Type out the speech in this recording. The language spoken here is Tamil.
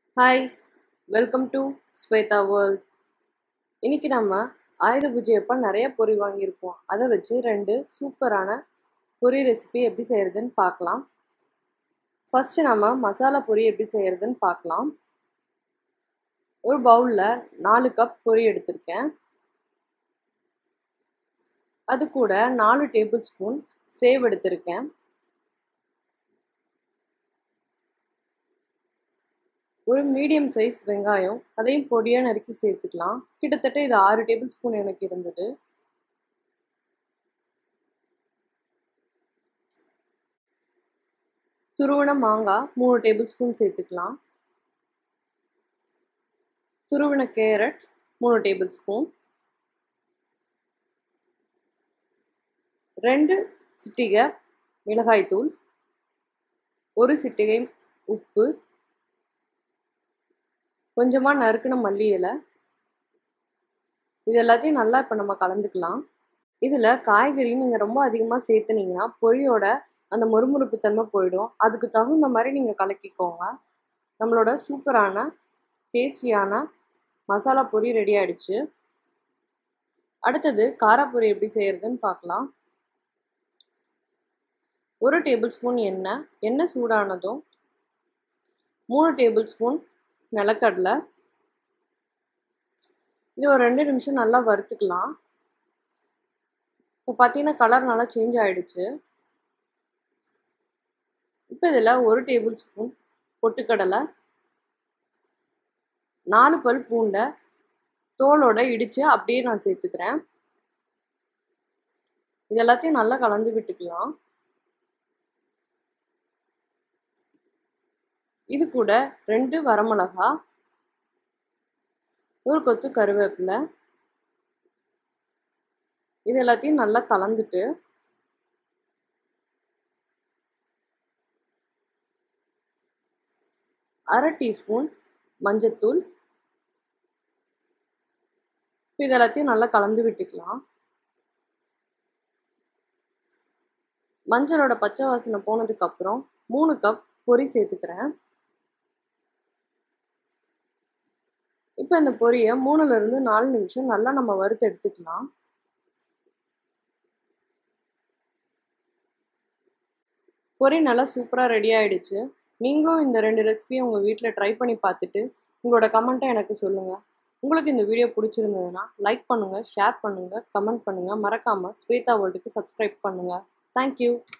hi welcome to Shweta world இன்னைக்கு நம்ம ஆயுத பூஜை அப்போ நிறைய பொரி வாங்கியிருப்போம் அதை வச்சு ரெண்டு சூப்பரான பொரி ரெசிபி எப்படி செய்கிறதுன்னு பார்க்கலாம் ஃபஸ்ட்டு நம்ம மசாலா பொரி எப்படி செய்கிறதுன்னு பார்க்கலாம் ஒரு பவுலில் நாலு கப் பொரி எடுத்திருக்கேன் அது கூட நாலு டேபிள் ஸ்பூன் சேவ் எடுத்திருக்கேன் ஒரு மீடியம் சைஸ் வெங்காயம் அதையும் பொடியாக நறுக்கி சேர்த்துக்கலாம் கிட்டத்தட்ட இது ஆறு டேபிள் ஸ்பூன் எனக்கு இருந்தது துருவன மாங்காய் மூணு டேபிள் ஸ்பூன் சேர்த்துக்கலாம் துருவன கேரட் மூணு டேபிள் ஸ்பூன் ரெண்டு சிட்டிகை மிளகாய்த்தூள் ஒரு சிட்டிகை உப்பு கொஞ்சமாக நறுக்கின மல்லி இலை இது எல்லாத்தையும் நல்லா இப்போ நம்ம கலந்துக்கலாம் இதில் காய்கறி நீங்கள் ரொம்ப அதிகமாக சேர்த்துனீங்கன்னா பொரியோட அந்த மொறுமொறுப்பு தன்மை போயிடும் அதுக்கு தகுந்த மாதிரி நீங்கள் கலக்கிக்கோங்க நம்மளோட சூப்பரான டேஸ்டியான மசாலா பொரி ரெடி ஆகிடுச்சு அடுத்தது காரப்பொரி எப்படி செய்கிறதுன்னு பார்க்கலாம் ஒரு டேபிள் ஸ்பூன் எண்ணெய் எண்ணெய் சூடானதும் மூணு டேபிள் ஸ்பூன் நிலக்கடலை இது ஒரு ரெண்டு நிமிஷம் நல்லா வறுத்துக்கலாம் இப்போ பார்த்தீங்கன்னா கலர் நல்லா சேஞ்ச் ஆகிடுச்சு இப்போ இதில் ஒரு டேபிள் ஸ்பூன் பொட்டுக்கடலை நாலு பல் பூண்டை தோலோட இடித்து அப்படியே நான் சேர்த்துக்கிறேன் இது எல்லாத்தையும் நல்லா கலந்து விட்டுக்கலாம் இது கூட ரெண்டு வரமிளகா ஒரு கொத்து கருவேப்பிலை இது எல்லாத்தையும் நல்லா கலந்துட்டு அரை டீஸ்பூன் மஞ்சத்தூள் இது எல்லாத்தையும் நல்லா கலந்து விட்டுக்கலாம் மஞ்சளோட பச்சை வாசனை போனதுக்கப்புறம் மூணு கப் பொரி சேர்த்துக்கிறேன் இப்போ இந்த பொரியை மூணுலேருந்து நாலு நிமிஷம் நல்லா நம்ம வறுத்து எடுத்துக்கலாம் பொரி நல்லா சூப்பராக ரெடி ஆகிடுச்சு நீங்களும் இந்த ரெண்டு ரெசிபியை உங்கள் வீட்டில் ட்ரை பண்ணி பார்த்துட்டு உங்களோட கமெண்ட்டை எனக்கு சொல்லுங்கள் உங்களுக்கு இந்த வீடியோ பிடிச்சிருந்ததுன்னா லைக் பண்ணுங்கள் ஷேர் பண்ணுங்கள் கமெண்ட் பண்ணுங்கள் மறக்காமல் ஸ்வேதா வேர்ல்டுக்கு சப்ஸ்கிரைப் பண்ணுங்கள் தேங்க்யூ